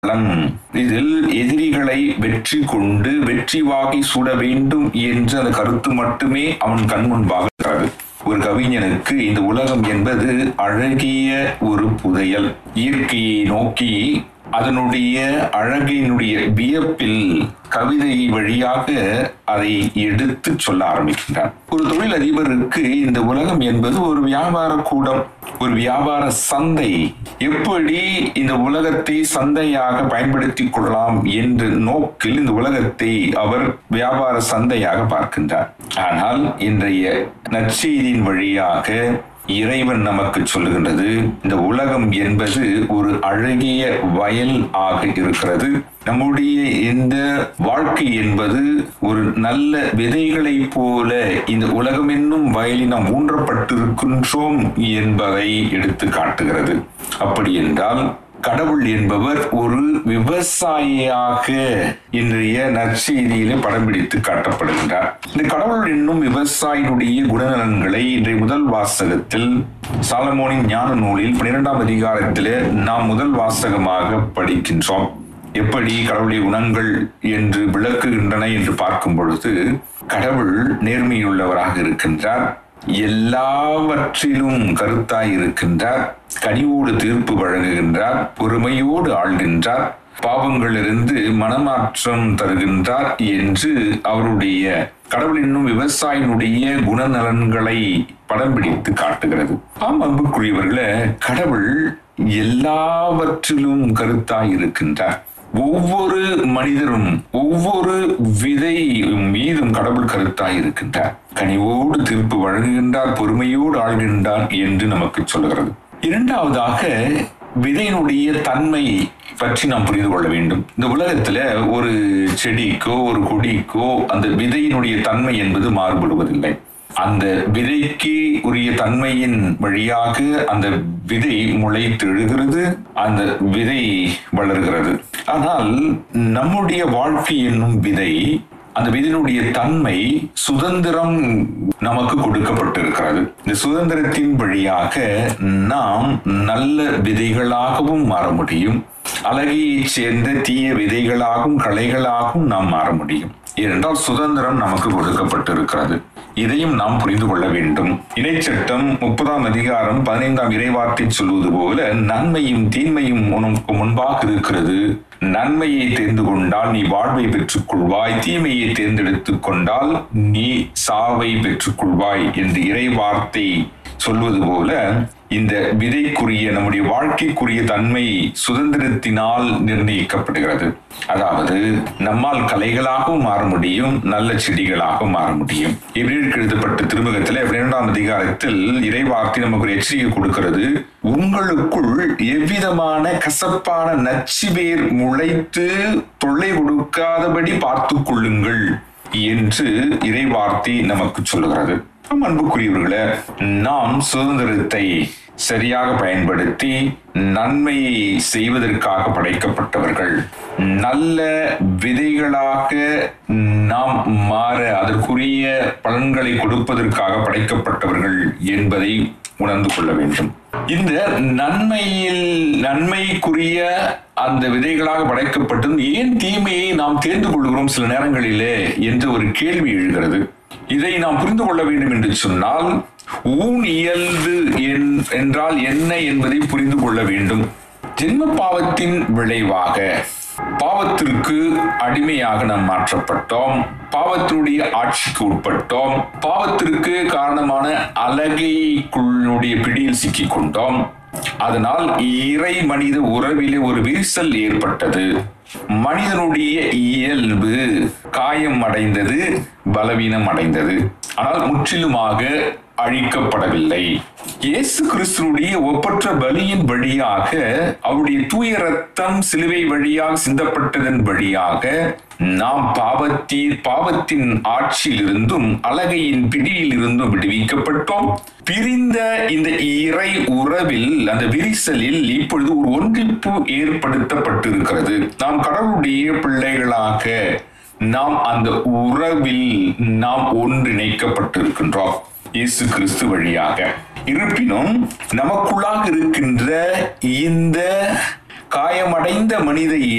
களம் இதில் எதிரிகளை வெற்றி கொண்டு வெற்றி வாகை சூட வேண்டும் என்ற அந்த கருத்து மட்டுமே அவன் கண் முன்பாக இருக்கிறது ஒரு கவிஞனுக்கு இந்த உலகம் என்பது அழகிய ஒரு புதையல் இயற்கையை நோக்கி அதனுடைய அழகினுடைய வியப்பில் கவிதை வழியாக அதை எடுத்து சொல்ல ஆரம்பிக்கின்றார் ஒரு தொழில் அதிபருக்கு இந்த உலகம் என்பது ஒரு வியாபார கூடம் ஒரு வியாபார சந்தை எப்படி இந்த உலகத்தை சந்தையாக பயன்படுத்திக் கொள்ளலாம் என்ற நோக்கில் இந்த உலகத்தை அவர் வியாபார சந்தையாக பார்க்கின்றார் ஆனால் இன்றைய நற்செய்தியின் வழியாக இறைவன் நமக்கு சொல்லுகின்றது இந்த உலகம் என்பது ஒரு அழகிய வயல் ஆக இருக்கிறது நம்முடைய இந்த வாழ்க்கை என்பது ஒரு நல்ல விதைகளை போல இந்த உலகம் என்னும் வயலில் நாம் ஊன்றப்பட்டிருக்கின்றோம் என்பதை எடுத்து காட்டுகிறது அப்படி என்றால் கடவுள் என்பவர் ஒரு விவசாயியாக இன்றைய நற்செய்தியிலே படம் பிடித்து காட்டப்படுகின்றார் இந்த கடவுள் என்னும் விவசாயினுடைய குணநலன்களை இன்றைய முதல் வாசகத்தில் சாலமோனின் ஞான நூலில் பன்னிரெண்டாம் அதிகாரத்திலே நாம் முதல் வாசகமாக படிக்கின்றோம் எப்படி கடவுளுடைய குணங்கள் என்று விளக்குகின்றன என்று பார்க்கும் பொழுது கடவுள் நேர்மையுள்ளவராக இருக்கின்றார் எல்லாவற்றிலும் கருத்தாய் இருக்கின்றார் கனிவோடு தீர்ப்பு வழங்குகின்றார் பொறுமையோடு ஆள்கின்றார் பாவங்களிலிருந்து மனமாற்றம் தருகின்றார் என்று அவருடைய கடவுள் என்னும் விவசாயினுடைய குணநலன்களை படம் பிடித்து காட்டுகிறது ஆம் அன்புக்குரியவர்களே கடவுள் எல்லாவற்றிலும் கருத்தாய் இருக்கின்றார் ஒவ்வொரு மனிதரும் ஒவ்வொரு விதை மீதும் கடவுள் கருத்தாய் இருக்கின்றார் கனிவோடு தீர்ப்பு வழங்குகின்றார் பொறுமையோடு ஆள்கின்றார் என்று நமக்கு சொல்லுகிறது இரண்டாவதாக விதையினுடைய தன்மை பற்றி நாம் புரிந்து கொள்ள வேண்டும் இந்த உலகத்துல ஒரு செடிக்கோ ஒரு கொடிக்கோ அந்த விதையினுடைய தன்மை என்பது மாறுபடுவதில்லை அந்த விதைக்கு உரிய தன்மையின் வழியாக அந்த விதை முளைத்தெழுகிறது அந்த விதை வளர்கிறது ஆனால் நம்முடைய வாழ்க்கை என்னும் விதை அந்த விதையினுடைய தன்மை சுதந்திரம் நமக்கு கொடுக்கப்பட்டிருக்கிறது இந்த சுதந்திரத்தின் வழியாக நாம் நல்ல விதைகளாகவும் மாற முடியும் அழகையைச் சேர்ந்த தீய விதைகளாகவும் களைகளாகவும் நாம் மாற முடியும் ஏனென்றால் சுதந்திரம் நமக்கு கொடுக்கப்பட்டிருக்கிறது இதையும் நாம் புரிந்து கொள்ள வேண்டும் இணைச்சட்டம் முப்பதாம் அதிகாரம் பதினைந்தாம் இறைவார்த்தை சொல்வது போல நன்மையும் தீன்மையும் உனக்கு முன்பாக இருக்கிறது நன்மையை தெரிந்து கொண்டால் நீ வாழ்வை பெற்றுக் கொள்வாய் தீமையை தேர்ந்தெடுத்துக் கொண்டால் நீ சாவை பெற்றுக் கொள்வாய் என்று இறைவார்த்தை சொல்வது போல இந்த விதைக்குரிய நம்முடைய வாழ்க்கைக்குரிய தன்மை சுதந்திரத்தினால் நிர்ணயிக்கப்படுகிறது அதாவது நம்மால் கலைகளாகவும் மாற முடியும் நல்ல செடிகளாகவும் மாற முடியும் எபிரேற்கு எழுதப்பட்ட திருமுகத்தில் இரண்டாம் அதிகாரத்தில் இறைவார்த்தை நமக்கு ஒரு எச்சரிக்கை கொடுக்கிறது உங்களுக்குள் எவ்விதமான கசப்பான நச்சு வேர் முளைத்து தொல்லை கொடுக்காதபடி பார்த்துக் கொள்ளுங்கள் என்று இறைவார்த்தை நமக்கு சொல்லுகிறது ஆம், அன்புக்குரியவர்களே நாம் சுதந்திரத்தை சரியாக பயன்படுத்தி நன்மையை செய்வதற்காக படைக்கப்பட்டவர்கள் நல்ல விதைகளாக நாம் மாற அதற்குரிய பலன்களை கொடுப்பதற்காக படைக்கப்பட்டவர்கள் என்பதை உணர்ந்து கொள்ள வேண்டும் இந்த நன்மையில் நன்மைக்குரிய அந்த விதைகளாக படைக்கப்பட்டும் ஏன் தீமையை நாம் தேர்ந்து கொள்கிறோம் சில நேரங்களிலே என்ற ஒரு கேள்வி எழுகிறது இதை நாம் புரிந்து கொள்ள வேண்டும் என்று சொன்னால் ஊன் இயல்பு என்- என்றால் என்ன என்பதை புரிந்து கொள்ள வேண்டும் ஜென்ம பாவத்தின் விளைவாக பாவத்திற்கு அடிமையாக நாம் மாற்றப்பட்டோம் பாவத்தினுடைய ஆட்சிக்கு உட்பட்டோம் பாவத்திற்கு காரணமான அலகைக்குள்ளுடைய பிடியில் சிக்கிக் கொண்டோம் அதனால் இறை மனித உறவிலே ஒரு விரிசல் ஏற்பட்டது மனிதனுடைய இயல்பு காயம் அடைந்தது பலவீனம் அடைந்தது ஆனால் முற்றிலுமாக அழிக்கப்படவில்லை இயேசு கிறிஸ்துடைய ஒப்பற்ற பலியின் வழியாக அவருடைய தூய ரத்தம் சிலுவை வழியாக சிந்தப்பட்டதன் வழியாக நாம் பாவத்தி பாவத்தின் ஆட்சியிலிருந்தும் அழகையின் பிடியில் இருந்தும் விடுவிக்கப்பட்டோம் பிரிந்த இந்த இறை உறவில் அந்த விரிசலில் இப்பொழுது ஒரு ஒன்றிப்பு ஏற்படுத்தப்பட்டிருக்கிறது நாம் கடவுளுடைய பிள்ளைகளாக நாம் அந்த உறவில் நாம் ஒன்றிணைக்கப்பட்டிருக்கின்றோம் இயேசு கிறிஸ்து வழியாக இருப்பினும் நமக்குள்ளாக இருக்கின்ற இந்த காயமடைந்த மனித